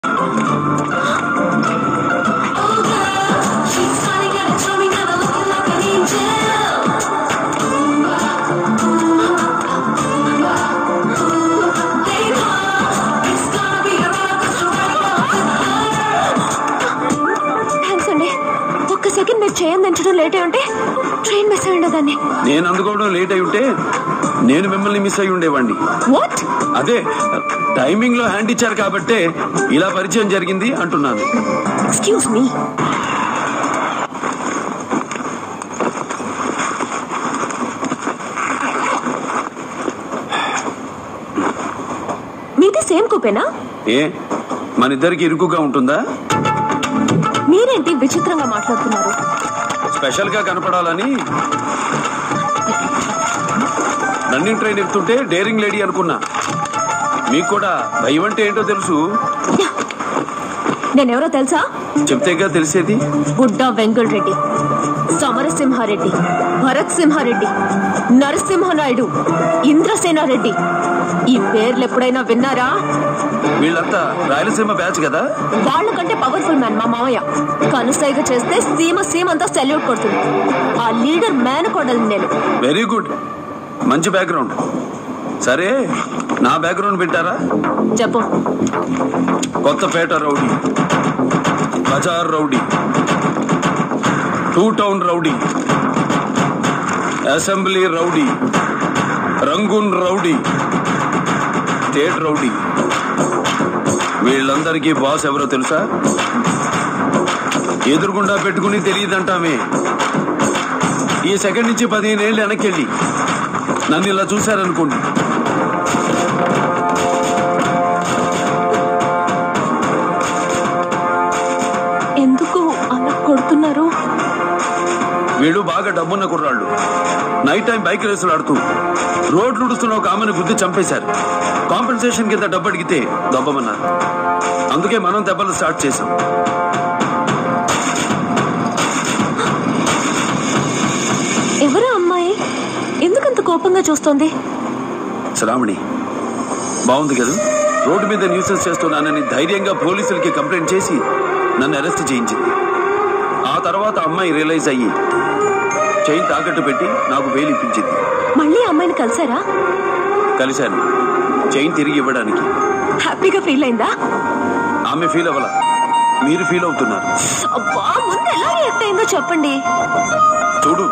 She's smiling at us, coming out looking like an angel. They know it's gonna be a rollercoaster ride. Thanks అండి ఒక్క second మీరు చేయని దించడం late అయి ఉంటే ట్రైన్ మిస్ అయి ఉండేదాన్ని నేను అందుకోవడం లేట్ అయి ఉంటే నేను మిమ్మల్ని మిస్ అయి ఉండేవాడిని వాట్ అదే టైమింగ్ లో హ్యాండ్ ఇచ్చారు కాబట్టే ఇలా పరిచయం జరిగింది అంటున్నాను ఎక్స్క్యూజ్ మీ మీది సేమ్ కూపేనా ఏ మన ఇద్దరికి ఇరుకుగా ఉంటుందా మీరేంటి విచిత్రంగా మాట్లాడుతున్నారు స్పెషల్ గా కనపడాలని రన్నింగ్ ట్రైన్ ఎక్కుతుంటే డేరింగ్ లేడీ అనుకున్నా మీకు కూడా భయం అంటే ఏంటో తెలుసు నేనెవరో తెలుసా చెప్తేగా తెలిసేది బుడ్డా వెంగళ రెడ్డి సమరసింహారెడ్డి భరత్ సింహారెడ్డి నరసింహనాయుడు ఇంద్రసేనారెడ్డి ఈ పేర్లు ఎప్పుడైనా విన్నారా వీళ్ళంతా రాయలసీమ బ్యాచ్ కదా వాళ్ళకంటే పవర్ఫుల్ మ్యాన్ మా మామయ్య కనుసైగ చేస్తే సీమ సీమ అంతా సెల్యూట్ కొడుతుంది ఆ లీడర్ మేనకోడలు నేను వెరీ గుడ్ మంచి బ్యాక్గ్రౌండ్ సరే నా బ్యాక్గ్రౌండ్ వింటారా చెప్పు కొత్తపేట రౌడీ బజార్ rowdy two town rowdy assembly rowdy Rangoon rowdy state rowdy వీళ్ళందరికీ బాస్ ఎవరో తెలుసా ఎదురుగుండా పెట్టుకుని తెలియదంటామే ఈ సెకండ్ నుంచి పదిహేను ఏళ్ళు వెనక్కి నన్ను ఇలా చూశారనుకోండి ఎందుకు అలా కొడుతున్నారు వీళ్ళు బాగా డబ్బున్న కుర్రాళ్ళు నైట్ టైం బైక్ రేసులు ఆడుతూ రోడ్లు ఉడుస్తున్న ఒక ఆమెను గుద్ది చంపేశారు కాంపెన్సేషన్ కింద డబ్బు అడిగితే దబ్బమన్నారు అందుకే మనం దెబ్బలు స్టార్ట్ చేశాం ఎవరా అమ్మాయి ఎందుకంత కోపంగా చూస్తోంది శ్రావణి బాగుంది కదా రోడ్డు మీద న్యూసెస్ చేస్తున్నానని ధైర్యంగా పోలీసులకి కంప్లైంట్ చేసి నన్ను అరెస్ట్ చేయించింది ఆ తర్వాత అమ్మాయి రియలైజ్ అయ్యి చైన్ తాకట్టు పెట్టి నాకు బెయిల్ ఇప్పించింది మళ్ళీ అమ్మాయిని కలిసారా కలిశాను చైన్ తిరిగి ఇవ్వడానికి హ్యాపీగా ఫీల్ అయిందా ఆమె ఫీల్ అవ్వాల మీరు ఫీల్ అవుతున్నారు అబ్బా ముందు ఎలా రియాక్ట్ అయిందో చెప్పండి చూడు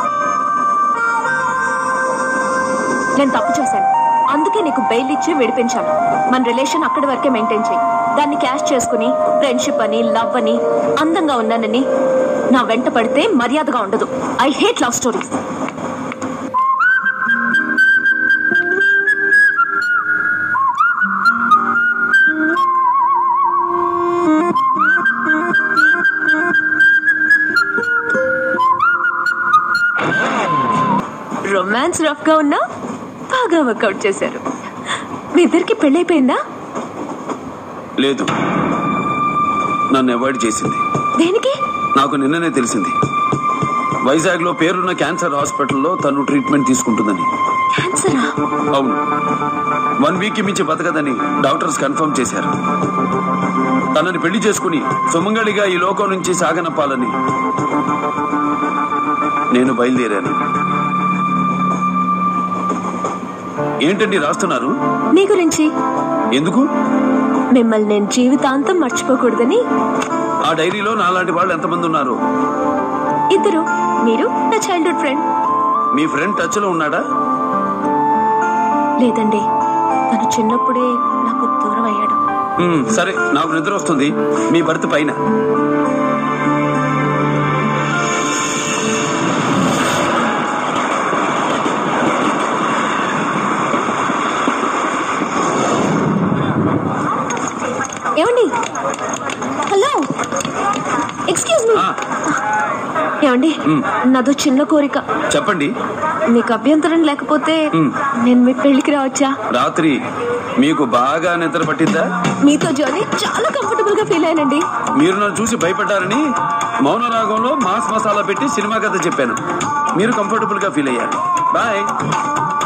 నేను తప్పు చేశాను అందుకే నీకు బెయిల్ ఇచ్చి విడిపించాను మన రిలేషన్ అక్కడి వరకే మెయింటైన్ చేయి దాన్ని క్యాష్ చేసుకుని ఫ్రెండ్షిప్ అని లవ్ అని అందంగా ఉన్నానని నా వెంట పడితే మర్యాదగా ఉండదు I hate love stories romance rough గా ఉన్నా బాగా వర్కౌట్ చేశారు మీ ఇద్దరికి పెళ్ళైపోయిందా లేదు నన్ను అవాయిడ్ చేసింది దేనికి నాకు నిన్ననే తెలిసింది వైజాగ్ లో పేరున్న క్యాన్సర్ హాస్పిటల్లో తను ట్రీట్మెంట్ తీసుకుంటుందని క్యాన్సరా అవును వన్ వీక్ మించి బతకదని డాక్టర్స్ కన్ఫర్మ్ చేశారు తనని పెళ్లి చేసుకుని సుమంగళిగా ఈ లోకం నుంచి సాగనప్పాలని నేను బయలుదేరాను ఏంటండి రాస్తున్నారు మీ గురించి ఎందుకు మిమ్మల్ని నేను జీవితాంతం మర్చిపోకూడదని ఆ డైరీలో నాలాంటి వాళ్ళు ఎంతమంది ఉన్నారు ఇద్దరు మీరు నా చైల్డ్హుడ్ ఫ్రెండ్ మీ ఫ్రెండ్ టచ్ లో ఉన్నాడా లేదండి తను చిన్నప్పుడే నాకు దూరం అయ్యాడు మ్మ్, సరే నాకు నిద్ర వస్తుంది మీ భర్త పైన ఏమండి హలో ఎక్స్క్యూజ్ మీ ఆ, ఏమండి మ్. నాదో చిన్న కోరిక చెప్పండి మీకు అభ్యంతరం లేకపోతే మ్. నేను మీ పెళ్లికి రావచ్చా రాత్రి మీకు బాగా నిద్ర పట్టిందా మీతో జర్నీ చాలా కంఫర్టబుల్ గా ఫీల్ అయ్యానండి మీరు నన్ను చూసి భయపడ్డారని మౌన రాగంలో మాస్ మసాలా పెట్టి సినిమా కథ చెప్పాను మీరు కంఫర్టబుల్ గా ఫీల్ అయ్యారు బాయ్